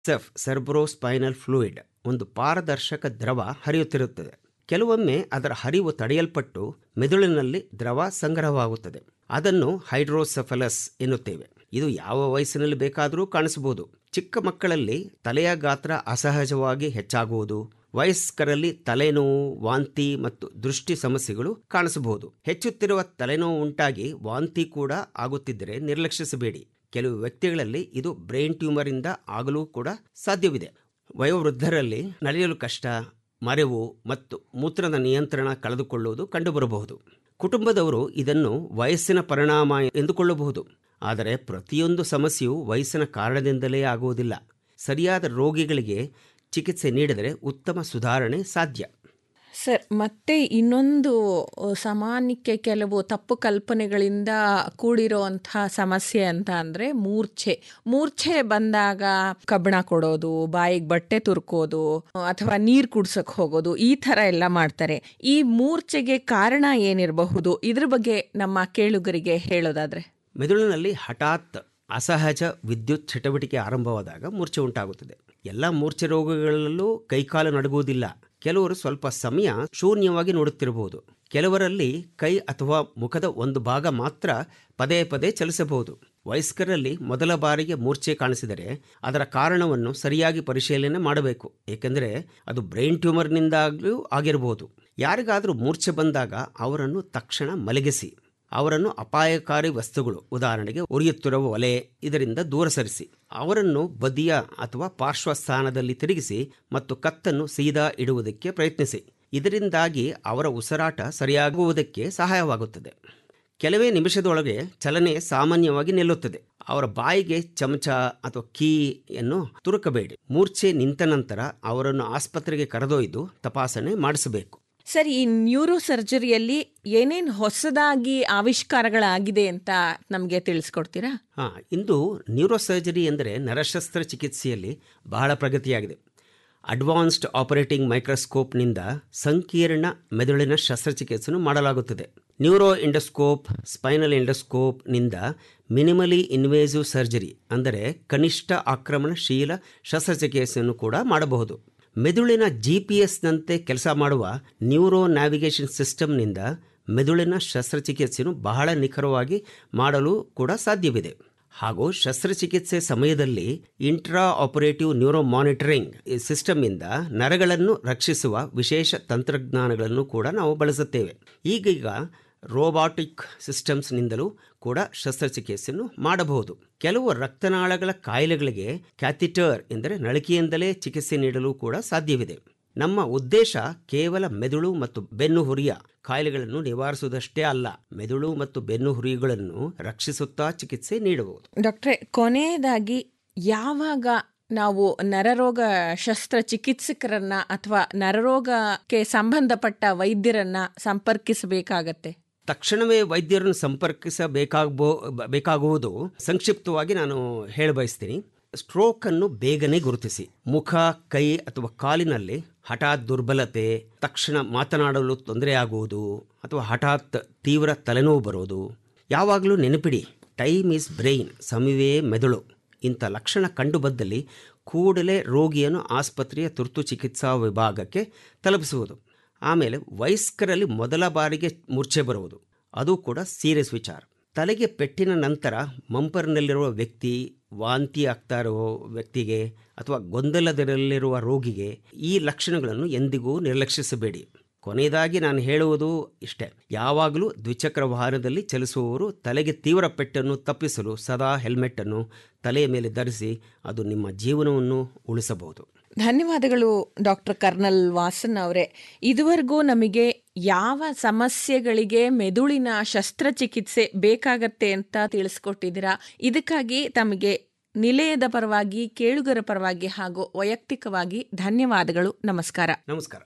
ಸೆಫ್ ಸೆರ್ಬ್ರೋಸ್ಪೈನಲ್ fluid ಒಂದು ಪಾರದರ್ಶಕ ದ್ರವ ಹರಿಯುತ್ತಿರುತ್ತದೆ ಕೆಲವೊಮ್ಮೆ ಅದರ ಹರಿವು ತಡೆಯಲ್ಪಟ್ಟು ಮೆದುಳಿನಲ್ಲಿ ದ್ರವ ಸಂಗ್ರಹವಾಗುತ್ತದೆ ಅದನ್ನು ಹೈಡ್ರೋಸೆಫಲಸ್ ಎನ್ನುತ್ತೇವೆ ಇದು ಯಾವ ವಯಸ್ಸಿನಲ್ಲಿ ಬೇಕಾದರೂ ಕಾಣಿಸಬಹುದು ಚಿಕ್ಕ ಮಕ್ಕಳಲ್ಲಿ ತಲೆಯ ಗಾತ್ರ ಅಸಹಜವಾಗಿ ಹೆಚ್ಚಾಗುವುದು ವಯಸ್ಕರಲ್ಲಿ ತಲೆನೋವು ವಾಂತಿ ಮತ್ತು ದೃಷ್ಟಿ ಸಮಸ್ಯೆಗಳು ಕಾಣಿಸಬಹುದು ಹೆಚ್ಚುತ್ತಿರುವ ತಲೆನೋವು ಉಂಟಾಗಿ ವಾಂತಿ ಕೂಡ ಆಗುತ್ತಿದ್ದರೆ ನಿರ್ಲಕ್ಷಿಸಬೇಡಿ ಕೆಲವು ವ್ಯಕ್ತಿಗಳಲ್ಲಿ ಇದು ಬ್ರೈನ್ ಟ್ಯೂಮರ್ ಇಂದ ಆಗಲೂ ಕೂಡ ಸಾಧ್ಯವಿದೆ ವಯೋವೃದ್ಧರಲ್ಲಿ ನಡೆಯಲು ಕಷ್ಟ ಮರೆವು ಮತ್ತು ಮೂತ್ರದ ನಿಯಂತ್ರಣ ಕಳೆದುಕೊಳ್ಳುವುದು ಕಂಡುಬರಬಹುದು ಕುಟುಂಬದವರು ಇದನ್ನು ವಯಸ್ಸಿನ ಪರಿಣಾಮ ಎಂದುಕೊಳ್ಳಬಹುದು ಆದರೆ ಪ್ರತಿಯೊಂದು ಸಮಸ್ಯೆಯು ವಯಸ್ಸಿನ ಕಾರಣದಿಂದಲೇ ಆಗುವುದಿಲ್ಲ ಸರಿಯಾದ ರೋಗಿಗಳಿಗೆ ಚಿಕಿತ್ಸೆ ನೀಡಿದರೆ ಉತ್ತಮ ಸುಧಾರಣೆ ಸಾಧ್ಯ ಸರ್ ಮತ್ತೆ ಇನ್ನೊಂದು ಸಾಮಾನ್ಯಕ್ಕೆ ಕೆಲವು ತಪ್ಪು ಕಲ್ಪನೆಗಳಿಂದ ಕೂಡಿರುವಂತಹ ಸಮಸ್ಯೆ ಅಂತ ಅಂದರೆ ಮೂರ್ಛೆ ಮೂರ್ಛೆ ಬಂದಾಗ ಕಬ್ಬಣ ಕೊಡೋದು ಬಾಯಿಗೆ ಬಟ್ಟೆ ತುರ್ಕೋದು ಅಥವಾ ನೀರು ಕುಡ್ಸಕ್ ಹೋಗೋದು ಈ ಥರ ಎಲ್ಲ ಮಾಡ್ತಾರೆ ಈ ಮೂರ್ಛೆಗೆ ಕಾರಣ ಏನಿರಬಹುದು ಇದ್ರ ಬಗ್ಗೆ ನಮ್ಮ ಕೇಳುಗರಿಗೆ ಹೇಳೋದಾದ್ರೆ ಮೆದುಳಿನಲ್ಲಿ ಹಠಾತ್ ಅಸಹಜ ವಿದ್ಯುತ್ ಚಟುವಟಿಕೆ ಆರಂಭವಾದಾಗ ಮೂರ್ಛೆ ಉಂಟಾಗುತ್ತದೆ ಎಲ್ಲ ಮೂರ್ಛೆ ರೋಗಗಳಲ್ಲೂ ಕೈಕಾಲು ನಡುಗುವುದಿಲ್ಲ ಕೆಲವರು ಸ್ವಲ್ಪ ಸಮಯ ಶೂನ್ಯವಾಗಿ ನೋಡುತ್ತಿರಬಹುದು ಕೆಲವರಲ್ಲಿ ಕೈ ಅಥವಾ ಮುಖದ ಒಂದು ಭಾಗ ಮಾತ್ರ ಪದೇ ಪದೇ ಚಲಿಸಬಹುದು ವಯಸ್ಕರಲ್ಲಿ ಮೊದಲ ಬಾರಿಗೆ ಮೂರ್ಛೆ ಕಾಣಿಸಿದರೆ ಅದರ ಕಾರಣವನ್ನು ಸರಿಯಾಗಿ ಪರಿಶೀಲನೆ ಮಾಡಬೇಕು ಏಕೆಂದರೆ ಅದು ಬ್ರೈನ್ ಟ್ಯೂಮರ್ನಿಂದಾಗಲೂ ಆಗಿರಬಹುದು ಯಾರಿಗಾದರೂ ಮೂರ್ಛೆ ಬಂದಾಗ ಅವರನ್ನು ತಕ್ಷಣ ಮಲಗಿಸಿ ಅವರನ್ನು ಅಪಾಯಕಾರಿ ವಸ್ತುಗಳು ಉದಾಹರಣೆಗೆ ಉರಿಯುತ್ತಿರುವ ಒಲೆ ಇದರಿಂದ ದೂರ ಸರಿಸಿ ಅವರನ್ನು ಬದಿಯ ಅಥವಾ ಪಾರ್ಶ್ವ ಸ್ಥಾನದಲ್ಲಿ ತಿರುಗಿಸಿ ಮತ್ತು ಕತ್ತನ್ನು ಸೀದಾ ಇಡುವುದಕ್ಕೆ ಪ್ರಯತ್ನಿಸಿ ಇದರಿಂದಾಗಿ ಅವರ ಉಸಿರಾಟ ಸರಿಯಾಗುವುದಕ್ಕೆ ಸಹಾಯವಾಗುತ್ತದೆ ಕೆಲವೇ ನಿಮಿಷದೊಳಗೆ ಚಲನೆ ಸಾಮಾನ್ಯವಾಗಿ ನಿಲ್ಲುತ್ತದೆ ಅವರ ಬಾಯಿಗೆ ಚಮಚ ಅಥವಾ ಕೀಯನ್ನು ತುರುಕಬೇಡಿ ಮೂರ್ಛೆ ನಿಂತ ನಂತರ ಅವರನ್ನು ಆಸ್ಪತ್ರೆಗೆ ಕರೆದೊಯ್ದು ತಪಾಸಣೆ ಮಾಡಿಸಬೇಕು ಸರ್ ಈ ನ್ಯೂರೋ ಸರ್ಜರಿಯಲ್ಲಿ ಏನೇನು ಹೊಸದಾಗಿ ಆವಿಷ್ಕಾರಗಳಾಗಿದೆ ಅಂತ ನಮಗೆ ತಿಳಿಸ್ಕೊಡ್ತೀರಾ ಹಾಂ ಇಂದು ನ್ಯೂರೋ ಸರ್ಜರಿ ಎಂದರೆ ನರಶಸ್ತ್ರ ಚಿಕಿತ್ಸೆಯಲ್ಲಿ ಬಹಳ ಪ್ರಗತಿಯಾಗಿದೆ ಅಡ್ವಾನ್ಸ್ಡ್ ಆಪರೇಟಿಂಗ್ ಮೈಕ್ರೋಸ್ಕೋಪ್ನಿಂದ ಸಂಕೀರ್ಣ ಮೆದುಳಿನ ಶಸ್ತ್ರಚಿಕಿತ್ಸೆಯನ್ನು ಮಾಡಲಾಗುತ್ತದೆ ನ್ಯೂರೋ ಎಂಡೋಸ್ಕೋಪ್ ಸ್ಪೈನಲ್ ಎಂಡೋಸ್ಕೋಪ್ನಿಂದ ಮಿನಿಮಲಿ ಇನ್ವೇಸಿವ್ ಸರ್ಜರಿ ಅಂದರೆ ಕನಿಷ್ಠ ಆಕ್ರಮಣಶೀಲ ಶಸ್ತ್ರಚಿಕಿತ್ಸೆಯನ್ನು ಕೂಡ ಮಾಡಬಹುದು ಮೆದುಳಿನ ಜಿ ಪಿ ಎಸ್ನಂತೆ ಕೆಲಸ ಮಾಡುವ ನ್ಯೂರೋ ನ್ಯಾವಿಗೇಷನ್ ಸಿಸ್ಟಮ್ನಿಂದ ಮೆದುಳಿನ ಶಸ್ತ್ರಚಿಕಿತ್ಸೆಯನ್ನು ಬಹಳ ನಿಖರವಾಗಿ ಮಾಡಲು ಕೂಡ ಸಾಧ್ಯವಿದೆ ಹಾಗೂ ಶಸ್ತ್ರಚಿಕಿತ್ಸೆ ಸಮಯದಲ್ಲಿ ಇಂಟ್ರಾ ಆಪರೇಟಿವ್ ನ್ಯೂರೋ ಮಾನಿಟರಿಂಗ್ ಸಿಸ್ಟಮ್ನಿಂದ ನರಗಳನ್ನು ರಕ್ಷಿಸುವ ವಿಶೇಷ ತಂತ್ರಜ್ಞಾನಗಳನ್ನು ಕೂಡ ನಾವು ಬಳಸುತ್ತೇವೆ ಈಗೀಗ ರೋಬಾಟಿಕ್ ಸಿಸ್ಟಮ್ಸ್ನಿಂದಲೂ ಕೂಡ ಶಸ್ತ್ರಚಿಕಿತ್ಸೆಯನ್ನು ಮಾಡಬಹುದು ಕೆಲವು ರಕ್ತನಾಳಗಳ ಕಾಯಿಲೆಗಳಿಗೆ ಕ್ಯಾಥಿಟರ್ ಎಂದರೆ ನಳಿಕೆಯಿಂದಲೇ ಚಿಕಿತ್ಸೆ ನೀಡಲು ಕೂಡ ಸಾಧ್ಯವಿದೆ ನಮ್ಮ ಉದ್ದೇಶ ಕೇವಲ ಮೆದುಳು ಮತ್ತು ಬೆನ್ನು ಹುರಿಯ ಕಾಯಿಲೆಗಳನ್ನು ನಿವಾರಿಸುವುದಷ್ಟೇ ಅಲ್ಲ ಮೆದುಳು ಮತ್ತು ಬೆನ್ನು ಹುರಿಗಳನ್ನು ರಕ್ಷಿಸುತ್ತಾ ಚಿಕಿತ್ಸೆ ನೀಡಬಹುದು ಡಾಕ್ಟ್ರೆ ಕೊನೆಯದಾಗಿ ಯಾವಾಗ ನಾವು ನರರೋಗ ಶಸ್ತ್ರಚಿಕಿತ್ಸಕರನ್ನ ಅಥವಾ ನರರೋಗಕ್ಕೆ ಸಂಬಂಧಪಟ್ಟ ವೈದ್ಯರನ್ನ ಸಂಪರ್ಕಿಸಬೇಕಾಗತ್ತೆ ತಕ್ಷಣವೇ ವೈದ್ಯರನ್ನು ಸಂಪರ್ಕಿಸಬೇಕಾಗಬೋ ಬೇಕಾಗುವುದು ಸಂಕ್ಷಿಪ್ತವಾಗಿ ನಾನು ಹೇಳಬಯಸ್ತೀನಿ ಸ್ಟ್ರೋಕ್ ಅನ್ನು ಬೇಗನೆ ಗುರುತಿಸಿ ಮುಖ ಕೈ ಅಥವಾ ಕಾಲಿನಲ್ಲಿ ಹಠಾತ್ ದುರ್ಬಲತೆ ತಕ್ಷಣ ಮಾತನಾಡಲು ತೊಂದರೆಯಾಗುವುದು ಅಥವಾ ಹಠಾತ್ ತೀವ್ರ ತಲೆನೋವು ಬರೋದು ಯಾವಾಗಲೂ ನೆನಪಿಡಿ ಟೈಮ್ ಈಸ್ ಬ್ರೈನ್ ಸಮಯವೇ ಮೆದುಳು ಇಂಥ ಲಕ್ಷಣ ಕಂಡುಬದ್ದಲ್ಲಿ ಕೂಡಲೇ ರೋಗಿಯನ್ನು ಆಸ್ಪತ್ರೆಯ ತುರ್ತು ಚಿಕಿತ್ಸಾ ವಿಭಾಗಕ್ಕೆ ತಲುಪಿಸುವುದು ಆಮೇಲೆ ವಯಸ್ಕರಲ್ಲಿ ಮೊದಲ ಬಾರಿಗೆ ಮೂರ್ಛೆ ಬರುವುದು ಅದು ಕೂಡ ಸೀರಿಯಸ್ ವಿಚಾರ ತಲೆಗೆ ಪೆಟ್ಟಿನ ನಂತರ ಮಂಪರ್ನಲ್ಲಿರುವ ವ್ಯಕ್ತಿ ವಾಂತಿ ಆಗ್ತಾ ಇರೋ ವ್ಯಕ್ತಿಗೆ ಅಥವಾ ಗೊಂದಲದಲ್ಲಿರುವ ರೋಗಿಗೆ ಈ ಲಕ್ಷಣಗಳನ್ನು ಎಂದಿಗೂ ನಿರ್ಲಕ್ಷಿಸಬೇಡಿ ಕೊನೆಯದಾಗಿ ನಾನು ಹೇಳುವುದು ಇಷ್ಟೇ ಯಾವಾಗಲೂ ದ್ವಿಚಕ್ರ ವಾಹನದಲ್ಲಿ ಚಲಿಸುವವರು ತಲೆಗೆ ತೀವ್ರ ಪೆಟ್ಟನ್ನು ತಪ್ಪಿಸಲು ಸದಾ ಹೆಲ್ಮೆಟ್ಟನ್ನು ತಲೆಯ ಮೇಲೆ ಧರಿಸಿ ಅದು ನಿಮ್ಮ ಜೀವನವನ್ನು ಉಳಿಸಬಹುದು ಧನ್ಯವಾದಗಳು ಡಾಕ್ಟರ್ ಕರ್ನಲ್ ವಾಸನ್ ಅವರೇ ಇದುವರೆಗೂ ನಮಗೆ ಯಾವ ಸಮಸ್ಯೆಗಳಿಗೆ ಮೆದುಳಿನ ಶಸ್ತ್ರಚಿಕಿತ್ಸೆ ಬೇಕಾಗತ್ತೆ ಅಂತ ತಿಳಿಸ್ಕೊಟ್ಟಿದ್ದೀರಾ ಇದಕ್ಕಾಗಿ ತಮಗೆ ನಿಲಯದ ಪರವಾಗಿ ಕೇಳುಗರ ಪರವಾಗಿ ಹಾಗೂ ವೈಯಕ್ತಿಕವಾಗಿ ಧನ್ಯವಾದಗಳು ನಮಸ್ಕಾರ ನಮಸ್ಕಾರ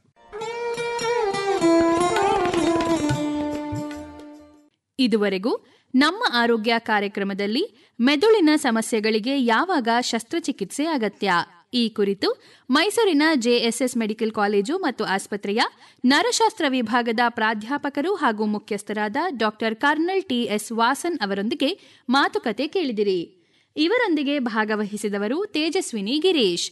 ಇದುವರೆಗೂ ನಮ್ಮ ಆರೋಗ್ಯ ಕಾರ್ಯಕ್ರಮದಲ್ಲಿ ಮೆದುಳಿನ ಸಮಸ್ಯೆಗಳಿಗೆ ಯಾವಾಗ ಶಸ್ತ್ರಚಿಕಿತ್ಸೆ ಅಗತ್ಯ ಈ ಕುರಿತು ಮೈಸೂರಿನ ಜೆಎಸ್ಎಸ್ ಮೆಡಿಕಲ್ ಕಾಲೇಜು ಮತ್ತು ಆಸ್ಪತ್ರೆಯ ನರಶಾಸ್ತ್ರ ವಿಭಾಗದ ಪ್ರಾಧ್ಯಾಪಕರು ಹಾಗೂ ಮುಖ್ಯಸ್ಥರಾದ ಡಾಕ್ಟರ್ ಕರ್ನಲ್ ಟಿಎಸ್ ವಾಸನ್ ಅವರೊಂದಿಗೆ ಮಾತುಕತೆ ಕೇಳಿದಿರಿ ಇವರೊಂದಿಗೆ ಭಾಗವಹಿಸಿದವರು ತೇಜಸ್ವಿನಿ ಗಿರೀಶ್